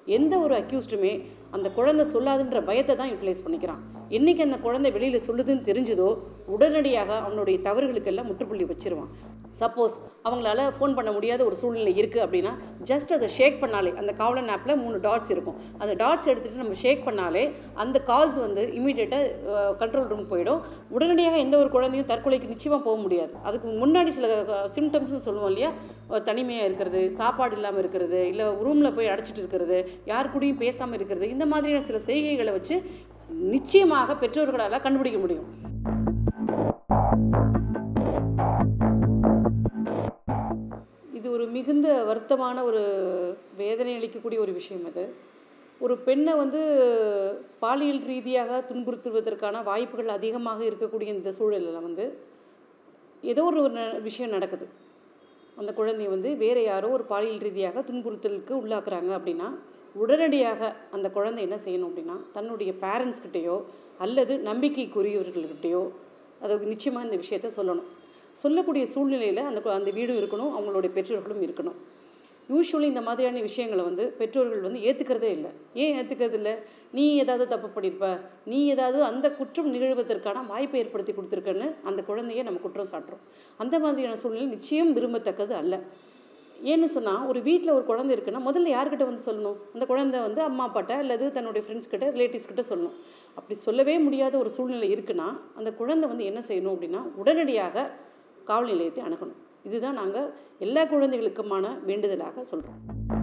எந்த ஒரு அக்யூஸ்டுமே அந்த குழந்தை சொல்லாதுன்ற பயத்தை தான் யூட்டிலைஸ் பண்ணிக்கிறான் என்னைக்கு அந்த குழந்தை வெளியில் சொல்லுதுன்னு தெரிஞ்சதோ உடனடியாக அவனுடைய தவறுகளுக்கெல்லாம் முற்றுப்புள்ளி வச்சிருவான் சப்போஸ் அவங்களால ஃபோன் பண்ண முடியாத ஒரு சூழ்நிலை இருக்குது அப்படின்னா ஜஸ்ட் அதை ஷேக் பண்ணாலே அந்த காவலன் ஆப்பில் மூணு டாட்ஸ் இருக்கும் அந்த டாட்ஸ் எடுத்துகிட்டு நம்ம ஷேக் பண்ணாலே அந்த கால்ஸ் வந்து இமீடியட்டாக கண்ட்ரோல் ரூம் போயிடும் உடனடியாக எந்த ஒரு குழந்தையும் தற்கொலைக்கு நிச்சயமாக போக முடியாது அதுக்கு முன்னாடி சில சிம்டம்ஸ்னு சொல்லுவோம் இல்லையா தனிமையாக இருக்கிறது சாப்பாடு இல்லாமல் இருக்கிறது இல்லை ரூமில் போய் அடைச்சிட்டு இருக்கிறது யார் கூடயும் பேசாமல் இருக்கிறது இந்த மாதிரியான சில செய்கைகளை வச்சு நிச்சயமாக பெற்றோர்களால் கண்டுபிடிக்க முடியும் இது ஒரு மிகுந்த வருத்தமான ஒரு வேதனை அளிக்கக்கூடிய ஒரு விஷயம் அது ஒரு பெண்ணை வந்து பாலியல் ரீதியாக துன்புறுத்துவதற்கான வாய்ப்புகள் அதிகமாக இருக்கக்கூடிய இந்த சூழலில் வந்து ஏதோ ஒரு ந- விஷயம் நடக்குது அந்த குழந்தைய வந்து வேறு யாரோ ஒரு பாலியல் ரீதியாக துன்புறுத்தலுக்கு உள்ளாக்குறாங்க அப்படின்னா உடனடியாக அந்த குழந்தை என்ன செய்யணும் அப்படின்னா தன்னுடைய பேரண்ட்ஸ்கிட்டேயோ அல்லது நம்பிக்கைக்குரியவர்கள்கிட்டயோ அது நிச்சயமாக இந்த விஷயத்த சொல்லணும் சொல்லக்கூடிய சூழ்நிலையில் அந்த கு- அந்த வீடும் இருக்கணும் அவங்களுடைய பெற்றோர்களும் இருக்கணும் யூஸ்வலி இந்த மாதிரியான விஷயங்களை வந்து பெற்றோர்கள் வந்து ஏற்றுக்கிறதே இல்லை ஏன் ஏற்றுக்கிறது இல்லை நீ ஏதாவது தப்பு பண்ணியிருப்ப நீ ஏதாவது அந்த குற்றம் நிகழ்வதற்கான வாய்ப்பை ஏற்படுத்தி கொடுத்துருக்கன்னு அந்த குழந்தைய நம்ம குற்றம் சாட்டுறோம் அந்த மாதிரியான சூழ்நிலை நிச்சயம் விரும்பத்தக்கது அல்ல ஏன்னு சொன்னால் ஒரு வீட்டில் ஒரு குழந்தை இருக்குன்னா முதல்ல யார்கிட்ட வந்து சொல்லணும் அந்த குழந்தை வந்து அம்மா அப்பாட்ட அல்லது தன்னுடைய ஃப்ரெண்ட்ஸ் கிட்ட ரிலேட்டிவ்ஸ் கிட்ட சொல்லணும் அப்படி சொல்லவே முடியாத ஒரு சூழ்நிலை இருக்குன்னா அந்த குழந்தை வந்து என்ன செய்யணும் அப்படின்னா உடனடியாக காவல் நிலையத்தை அணுகணும் இதுதான் நாங்கள் எல்லா குழந்தைகளுக்குமான வேண்டுதலாக சொல்கிறோம்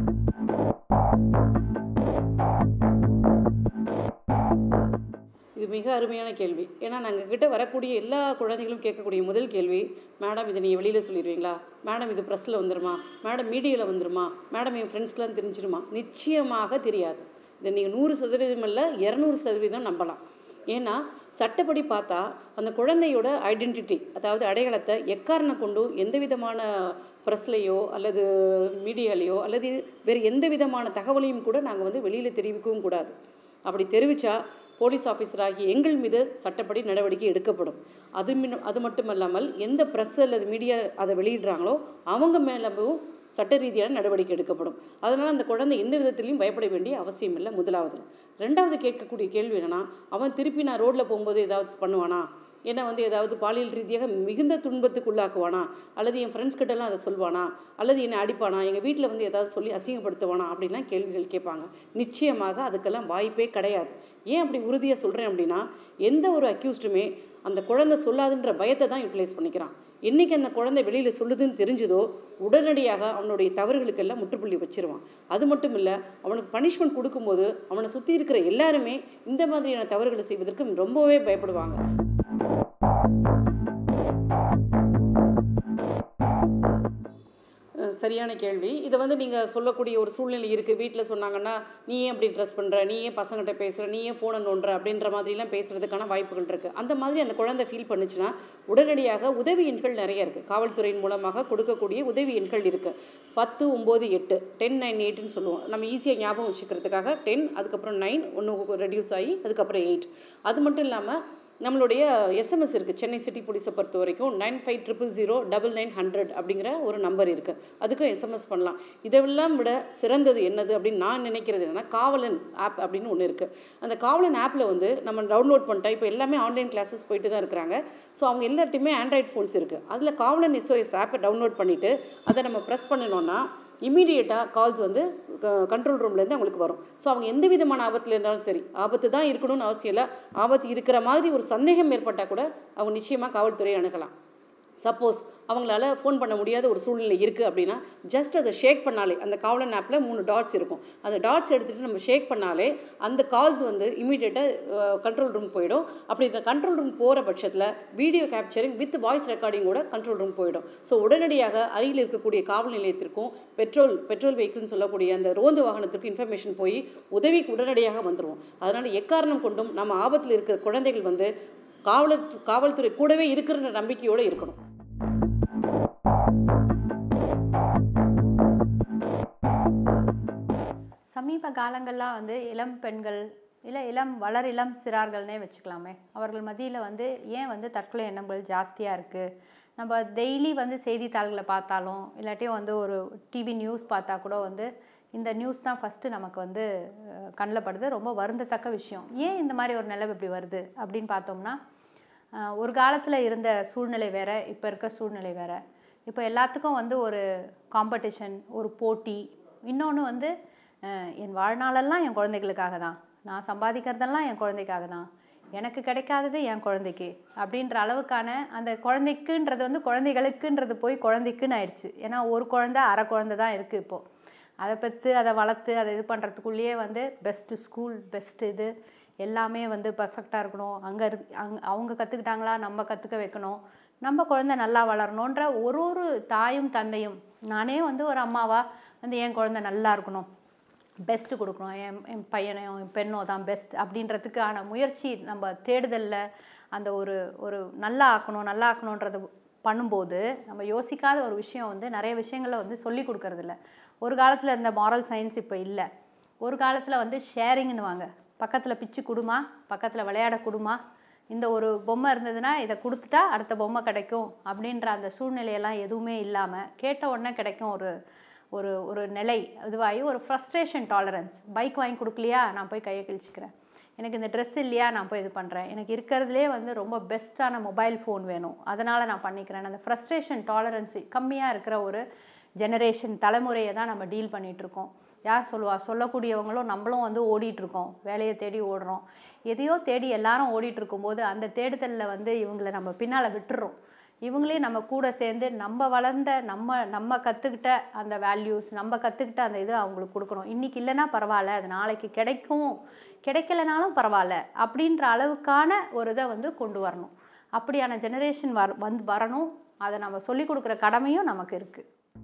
இது மிக அருமையான கேள்வி ஏன்னா நாங்கள் கிட்ட வரக்கூடிய எல்லா குழந்தைகளும் கேட்கக்கூடிய முதல் கேள்வி மேடம் இதை நீங்கள் வெளியில் சொல்லிடுவீங்களா மேடம் இது ப்ரெஸ்ஸில் வந்துருமா மேடம் மீடியாவில் வந்துருமா மேடம் என் ஃப்ரெண்ட்ஸ்க்கெலாம் தெரிஞ்சிருமா நிச்சயமாக தெரியாது இதை நீங்கள் நூறு சதவீதம் இல்லை இரநூறு சதவீதம் நம்பலாம் ஏன்னா சட்டப்படி பார்த்தா அந்த குழந்தையோட ஐடென்டிட்டி அதாவது அடையாளத்தை எக்காரணம் கொண்டு எந்த விதமான ப்ரெஸ்லையோ அல்லது மீடியாலேயோ அல்லது வேறு எந்த விதமான தகவலையும் கூட நாங்கள் வந்து வெளியில் தெரிவிக்கவும் கூடாது அப்படி தெரிவித்தா போலீஸ் ஆஃபீஸராகி எங்கள் மீது சட்டப்படி நடவடிக்கை எடுக்கப்படும் அது மின் அது மட்டுமல்லாமல் எந்த ப்ரெஸ் அல்லது மீடியா அதை வெளியிடுறாங்களோ அவங்க மேலவும் சட்ட ரீதியான நடவடிக்கை எடுக்கப்படும் அதனால் அந்த குழந்தை எந்த விதத்திலையும் பயப்பட வேண்டிய அவசியம் இல்லை முதலாவது ரெண்டாவது கேட்கக்கூடிய கேள்வி என்னன்னா அவன் திருப்பி நான் ரோட்டில் போகும்போது ஏதாவது பண்ணுவானா என்ன வந்து ஏதாவது பாலியல் ரீதியாக மிகுந்த துன்பத்துக்கு உள்ளாக்குவானா அல்லது என் ஃப்ரெண்ட்ஸ் கிட்டலாம் அதை சொல்வானா அல்லது என்னை அடிப்பானா எங்கள் வீட்டில் வந்து ஏதாவது சொல்லி அசிங்கப்படுத்துவானா அப்படின்லாம் கேள்விகள் கேட்பாங்க நிச்சயமாக அதுக்கெல்லாம் வாய்ப்பே கிடையாது ஏன் அப்படி உறுதியாக சொல்கிறேன் அப்படின்னா எந்த ஒரு அக்யூஸ்டுமே அந்த குழந்தை சொல்லாதுன்ற பயத்தை தான் யூட்டிலைஸ் பண்ணிக்கிறான் என்னைக்கு அந்த குழந்தை வெளியில் சொல்லுதுன்னு தெரிஞ்சதோ உடனடியாக அவனுடைய தவறுகளுக்கெல்லாம் முற்றுப்புள்ளி வச்சிருவான் அது மட்டும் இல்லை அவனுக்கு பனிஷ்மெண்ட் கொடுக்கும்போது அவனை சுற்றி இருக்கிற எல்லாருமே இந்த மாதிரியான தவறுகளை செய்வதற்கு ரொம்பவே பயப்படுவாங்க அஹ் சரியான கேள்வி இதை வந்து நீங்கள் சொல்லக்கூடிய ஒரு சூழ்நிலை இருக்குது வீட்டில் சொன்னாங்கன்னா நீ ஏன் அப்படி ட்ரெஸ் பண்ணுற நீ ஏன் பசங்கிட்ட பேசுகிற நீ ஏன் ஃபோனை நோண்டுற அப்படின்ற மாதிரிலாம் பேசுகிறதுக்கான வாய்ப்புகள் இருக்குது அந்த மாதிரி அந்த குழந்தை ஃபீல் பண்ணுச்சுன்னா உடனடியாக உதவி எண்கள் நிறைய இருக்குது காவல்துறையின் மூலமாக கொடுக்கக்கூடிய உதவி எண்கள் இருக்குது பத்து ஒம்பது எட்டு டென் நைன் எயிட்னு சொல்லுவோம் நம்ம ஈஸியாக ஞாபகம் வச்சுக்கிறதுக்காக டென் அதுக்கப்புறம் நைன் ஒன்று ரெடியூஸ் ஆகி அதுக்கப்புறம் எயிட் அது மட்டும் இல்லாமல் நம்மளுடைய எஸ்எம்எஸ் இருக்குது சென்னை சிட்டி போலீஸை பொறுத்த வரைக்கும் nine five triple zero double nine hundred அப்படிங்கிற ஒரு நம்பர் இருக்குது அதுக்கும் எஸ்எம்எஸ் பண்ணலாம் இதெல்லாம் விட சிறந்தது என்னது அப்படின்னு நான் நினைக்கிறது என்னன்னா காவலன் ஆப் அப்படின்னு ஒன்று இருக்குது அந்த காவலன் ஆப்பில் வந்து நம்ம டவுன்லோட் பண்ணிட்டா இப்போ எல்லாமே ஆன்லைன் கிளாஸஸ் போயிட்டு தான் இருக்கிறாங்க ஸோ அவங்க எல்லார்ட்டையுமே ஆண்ட்ராய்ட் ஃபோன்ஸ் இருக்குது அதில் காவலன் எஸ்ஓஎஸ் ஆப்பை டவுன்லோட் பண்ணிவிட்டு அதை நம்ம ப்ரெஸ் பண்ணினோன்னா இமீடியட்டாக கால்ஸ் வந்து கண்ட்ரோல் ரூம்லேருந்து அவங்களுக்கு வரும் ஸோ அவங்க எந்த விதமான ஆபத்தில் இருந்தாலும் சரி ஆபத்து தான் இருக்கணும்னு அவசியம் இல்லை ஆபத்து இருக்கிற மாதிரி ஒரு சந்தேகம் ஏற்பட்டால் கூட அவங்க நிச்சயமாக காவல்துறையை அணுகலாம் சப்போஸ் அவங்களால ஃபோன் பண்ண முடியாத ஒரு சூழ்நிலை இருக்குது அப்படின்னா ஜஸ்ட் அதை ஷேக் பண்ணாலே அந்த காவலன் ஆப்பில் மூணு டாட்ஸ் இருக்கும் அந்த டாட்ஸ் எடுத்துகிட்டு நம்ம ஷேக் பண்ணாலே அந்த கால்ஸ் வந்து இமீடியட்டாக கண்ட்ரோல் ரூம் போயிடும் அப்படி இந்த கண்ட்ரோல் ரூம் போகிற பட்சத்தில் video capturing with voice recording கூட கண்ட்ரோல் ரூம் போயிடும் ஸோ உடனடியாக அருகில் இருக்கக்கூடிய காவல் நிலையத்திற்கும் பெட்ரோல் பெட்ரோல் வெஹிக்கிள்னு சொல்லக்கூடிய அந்த ரோந்து வாகனத்திற்கும் இன்ஃபர்மேஷன் போய் உதவிக்கு உடனடியாக வந்துடுவோம் அதனால் எக்காரணம் கொண்டும் நம்ம ஆபத்தில் இருக்கிற குழந்தைகள் வந்து காவலர் காவல்துறை கூடவே இருக்கிற நம்பிக்கையோடு இருக்கணும் சமீப காலங்கள்லாம் வந்து இளம் பெண்கள் இல்லை இளம் வளர் இளம் சிறார்கள்னே வச்சுக்கலாமே அவர்கள் மத்தியில் வந்து ஏன் வந்து தற்கொலை எண்ணங்கள் ஜாஸ்தியாக இருக்குது நம்ம டெய்லி வந்து செய்தித்தாள்களை பார்த்தாலும் இல்லாட்டியும் வந்து ஒரு டிவி நியூஸ் பார்த்தா கூட வந்து இந்த நியூஸ் தான் ஃபஸ்ட்டு நமக்கு வந்து கண்ணில் படுது ரொம்ப வருந்தத்தக்க விஷயம் ஏன் இந்த மாதிரி ஒரு நிலவு இப்படி வருது அப்படின்னு பார்த்தோம்னா அஹ், ஒரு காலத்தில் இருந்த சூழ்நிலை வேற இப்போ இருக்க சூழ்நிலை வேற இப்போ எல்லாத்துக்கும் வந்து ஒரு காம்படிஷன் ஒரு போட்டி இன்னொன்று வந்து அஹ், என் வாழ்நாளெல்லாம் என் குழந்தைகளுக்காக தான் நான் சம்பாதிக்கிறதெல்லாம் என் குழந்தைக்காக தான் எனக்கு கிடைக்காதது என் குழந்தைக்கு அப்படின்ற அளவுக்கான அந்த குழந்தைக்குன்றது வந்து குழந்தைகளுக்குன்றது போய் குழந்தைக்குன்னு ஆயிடுச்சு ஏன்னா ஒரு குழந்தை அரை குழந்தை தான் இருக்குது இப்போது அதை பெற்று அதை வளர்த்து அதை இது பண்ணுறதுக்குள்ளேயே வந்து பெஸ்ட்டு ஸ்கூல் பெஸ்ட்டு இது எல்லாமே வந்து பர்ஃபெக்டாக இருக்கணும் அங்கே இரு அங் அவங்க கற்றுக்கிட்டாங்களா நம்ம கற்றுக்க வைக்கணும் நம்ம குழந்தை நல்லா வளரணுன்ற ஒரு ஒரு தாயும் தந்தையும் நானே வந்து ஒரு அம்மாவா வந்து என் குழந்தை நல்லா இருக்கணும் பெஸ்ட்டு கொடுக்கணும் என் என் பையனையும் என் பெண்ணோ தான் பெஸ்ட் அப்படின்றதுக்கான முயற்சி நம்ம தேடுதலில் அந்த ஒரு ஒரு நல்லா ஆக்கணும் நல்லா ஆக்கணுன்றது பண்ணும்போது நம்ம யோசிக்காத ஒரு விஷயம் வந்து நிறைய விஷயங்களை வந்து சொல்லி கொடுக்கறதில்ல ஒரு காலத்தில் இருந்த மாரல் சயின்ஸ் இப்போ இல்லை ஒரு காலத்தில் வந்து ஷேரிங்னுவாங்க பக்கத்தில் பிச்சு கொடுமா பக்கத்தில் விளையாட கொடுமா இந்த ஒரு பொம்மை இருந்ததுன்னா இதை கொடுத்துட்டா அடுத்த பொம்மை கிடைக்கும் அப்படின்ற அந்த சூழ்நிலையெல்லாம் எதுவுமே இல்லாமல் கேட்ட உடனே கிடைக்கும் ஒரு ஒரு ஒரு நிலை இதுவாகி ஒரு ஃப்ரஸ்ட்ரேஷன் டாலரன்ஸ் பைக் வாங்கி கொடுக்கலையா நான் போய் கையை கிழிச்சிக்கிறேன் எனக்கு இந்த ட்ரெஸ் இல்லையா நான் போய் இது பண்ணுறேன் எனக்கு இருக்கிறதுலே வந்து ரொம்ப பெஸ்ட்டான மொபைல் ஃபோன் வேணும் அதனால் நான் பண்ணிக்கிறேன் அந்த ஃப்ரஸ்ட்ரேஷன் டாலரன்ஸு கம்மியாக இருக்கிற ஒரு ஜெனரேஷன் தலைமுறையை தான் நம்ம டீல் பண்ணிகிட்ருக்கோம் யார் சொல்லுவா சொல்லக்கூடியவங்களும் நம்மளும் வந்து ஓடிட்டுருக்கோம் வேலையை தேடி ஓடுறோம் எதையோ தேடி எல்லாரும் ஓடிட்டு இருக்கும்போது அந்த தேடுதலில் வந்து இவங்களை நம்ம பின்னால் விட்டுறோம் இவங்களையும் நம்ம கூட சேர்ந்து நம்ம வளர்ந்த நம்ம நம்ம கற்றுக்கிட்ட அந்த வேல்யூஸ் நம்ம கற்றுக்கிட்ட அந்த இது அவங்களுக்கு கொடுக்கணும் இன்றைக்கி இல்லைன்னா பரவாயில்ல அது நாளைக்கு கிடைக்கும் கிடைக்கலனாலும் பரவாயில்ல அப்படின்ற அளவுக்கான ஒரு இதை வந்து கொண்டு வரணும் அப்படியான ஜெனரேஷன் வர வந்து வரணும் அதை நம்ம சொல்லிக் கொடுக்குற கடமையும் நமக்கு இருக்குது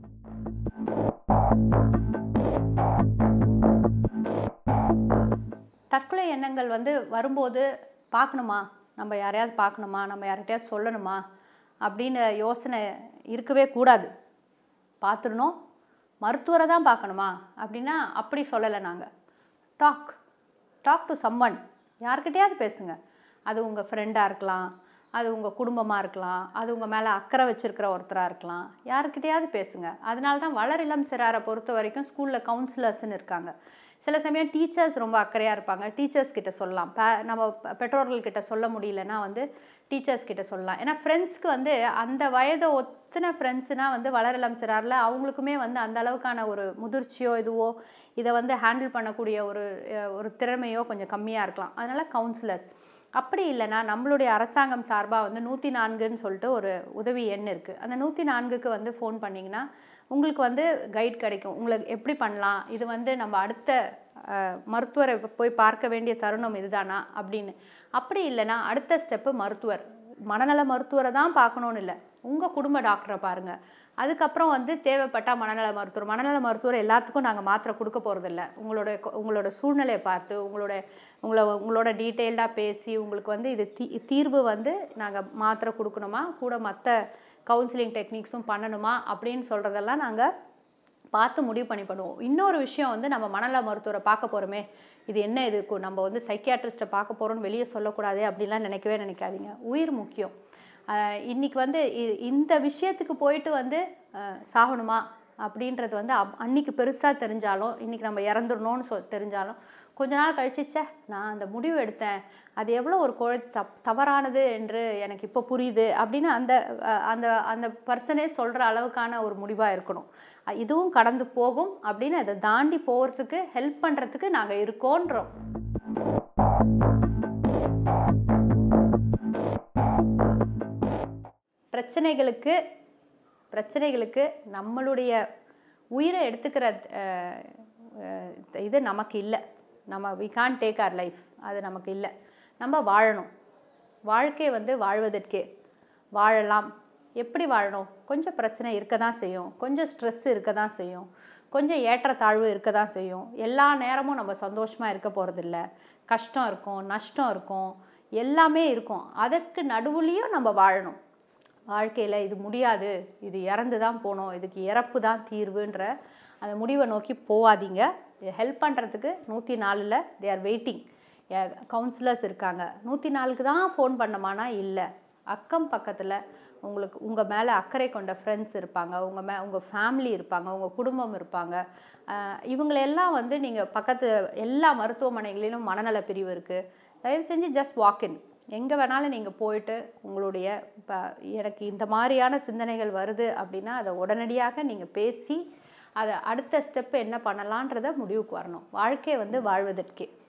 தற்கொலை எண்ணங்கள் வந்து வரும்போது பார்க்கணுமா நம்ம யாரையாவது பார்க்கணுமா நம்ம யார்கிட்டயாவது சொல்லணுமா அப்படின்னு யோசனை இருக்கவே கூடாது பார்த்துடணும் மருத்துவரை தான் பார்க்கணுமா அப்படின்னா அப்படி சொல்லலை நாங்கள் டாக் டாக் டு சம்மன் யார்கிட்டயாவது பேசுங்க அது உங்கள் ஃப்ரெண்டாக இருக்கலாம் அது உங்கள் குடும்பமாக இருக்கலாம் அது உங்கள் மேலே அக்கறை வச்சிருக்கிற ஒருத்தராக இருக்கலாம் யார்கிட்டயாவது பேசுங்க அதனால தான் வளரிளம் சிறாரை பொறுத்த வரைக்கும் ஸ்கூலில் கவுன்சிலர்ஸ்னு இருக்காங்க சில சமயம் டீச்சர்ஸ் ரொம்ப அக்கறையாக இருப்பாங்க டீச்சர்ஸ் கிட்ட சொல்லலாம் பே நம்ம பெ- பெற்றோர்கள் கிட்ட சொல்ல முடியலன்னா வந்து டீச்சர்ஸ் கிட்ட சொல்லலாம் ஏன்னா ஃப்ரெண்ட்ஸ்க்கு வந்து அந்த வயதை ஒத்தின ஃப்ரெண்ட்ஸ்னால் வந்து வளரலாம் சிறாரில் அவங்களுக்குமே வந்து அந்த அளவுக்கான ஒரு முதிர்ச்சியோ இதுவோ இதை வந்து ஹேண்டில் பண்ணக்கூடிய ஒரு அஹ், ஒரு திறமையோ கொஞ்சம் கம்மியாக இருக்கலாம் அதனால் கவுன்சிலர்ஸ் அப்படி இல்லைன்னா நம்மளுடைய அரசாங்கம் சார்பாக வந்து நூற்றி நான்குன்னு சொல்லிட்டு ஒரு உதவி எண் இருக்குது அந்த நூற்றி நான்குக்கு வந்து ஃபோன் பண்ணிங்கன்னா உங்களுக்கு வந்து கைட் கிடைக்கும் உங்களுக்கு எப்படி பண்ணலாம் இது வந்து நம்ம அடுத்த அஹ், மருத்துவரை இப்ப போய் பார்க்க வேண்டிய தருணம் இதுதானா அப்படின்னு அப்படி இல்லைன்னா அடுத்த ஸ்டெப்பு மருத்துவர் மனநல மருத்துவரை தான் பார்க்கணுன்னு இல்லை உங்கள் குடும்ப டாக்டரை பாருங்கள் அதுக்கப்புறம் வந்து தேவைப்பட்டால் மனநல மருத்துவர் மனநல மருத்துவர் எல்லாத்துக்கும் நாங்கள் மாத்திரை கொடுக்க போகிறதில்ல உங்களோட கொ- உங்களோட சூழ்நிலையை பார்த்து உங்களோட உங்களை உங்களோட டீட்டெயில்டாக பேசி உங்களுக்கு வந்து இது தீ தீர்வு வந்து நாங்கள் மாத்திரை கொடுக்கணுமா கூட மற்ற கவுன்சிலிங் டெக்னிக்ஸும் பண்ணணுமா அப்படின்னு சொல்கிறதெல்லாம் நாங்கள் பார்த்து முடிவு பண்ணி பண்ணுவோம் இன்னொரு விஷயம் வந்து நம்ம மனநல மருத்துவரை பார்க்க போகிறோமே இது என்ன இது கு- நம்ம வந்து சைக்கியாட்ரிஸ்ட்டை பார்க்க போகிறோம்னு வெளியே சொல்லக்கூடாதே அப்படிலாம் நினைக்கவே நினைக்காதீங்க உயிர் முக்கியம் ஆஹ் இன்னைக்கு வந்து இ- இந்த விஷயத்துக்கு போயிட்டு வந்து ஆஹ் சாகணுமா அப்படின்றது வந்து அப்- அன்னைக்கு பெருசாக தெரிஞ்சாலும் இன்னைக்கு நம்ம இறந்துடணும்னு சொ தெரிஞ்சாலும் கொஞ்ச நாள் கழிச்சு ச்சே நான் அந்த முடிவு எடுத்தேன் அது எவ்வளோ ஒரு குழ தப் தவறானது என்று எனக்கு இப்போ புரியுது அப்படின்னு அந்த அஹ், அந்த அந்த பர்சனே சொல்கிற அளவுக்கான ஒரு முடிவாக இருக்கணும் அஹ், இதுவும் கடந்து போகும் அப்படின்னு அதை தாண்டி போகிறதுக்கு ஹெல்ப் பண்ணுறதுக்கு நாங்கள் இருக்கோன்றோம் பிரச்சனைகளுக்கு பிரச்சனைகளுக்கு நம்மளுடைய உயிரை எடுத்துக்கிற அஹ், அஹ், இது நமக்கு இல்லை நம்ம we can take our life அது நமக்கு இல்லை நம்ம வாழணும் வாழ்க்கை வந்து வாழ்வதற்கே வாழலாம் எப்படி வாழணும் கொஞ்சம் பிரச்சனை இருக்க தான் செய்யும் கொஞ்சம் ஸ்ட்ரெஸ் இருக்க தான் செய்யும் கொஞ்சம் ஏற்றத்தாழ்வு இருக்க தான் செய்யும் எல்லா நேரமும் நம்ம சந்தோஷமாக இருக்க போகிறதில்ல கஷ்டம் இருக்கும் நஷ்டம் இருக்கும் எல்லாமே இருக்கும் அதற்கு நடுவுலையும் நம்ம வாழணும் வாழ்க்கையில் இது முடியாது இது இறந்து தான் போகணும் இதுக்கு இறப்பு தான் தீர்வுன்ற அந்த முடிவை நோக்கி போகாதீங்க ஹெல்ப் பண்ணுறதுக்கு நூற்றி நாலில் தே ஆர் வெயிட்டிங் கவுன்சிலர்ஸ் இருக்காங்க நூற்றி நாலுக்கு தான் ஃபோன் பண்ணமானா இல்லை அக்கம் பக்கத்தில் உங்களுக்கு உங்கள் மேலே அக்கறை கொண்ட ஃப்ரெண்ட்ஸ் இருப்பாங்க உங்கள் மே உங்கள் ஃபேமிலி இருப்பாங்க உங்கள் குடும்பம் இருப்பாங்க ஆஹ் இவங்களெல்லாம் வந்து நீங்கள் பக்கத்து எல்லா மருத்துவமனைகளிலும் மனநல பிரிவு இருக்குது தயவு செஞ்சு ஜஸ்ட் வாக்கின் எங்கே வேணாலும் நீங்கள் போயிட்டு உங்களுடைய இப்போ எனக்கு இந்த மாதிரியான சிந்தனைகள் வருது அப்படின்னா அதை உடனடியாக நீங்கள் பேசி அதை அடுத்த ஸ்டெப் என்ன பண்ணலான்றதை முடிவுக்கு வரணும் வாழ்க்கை வந்து வாழ்வதற்கே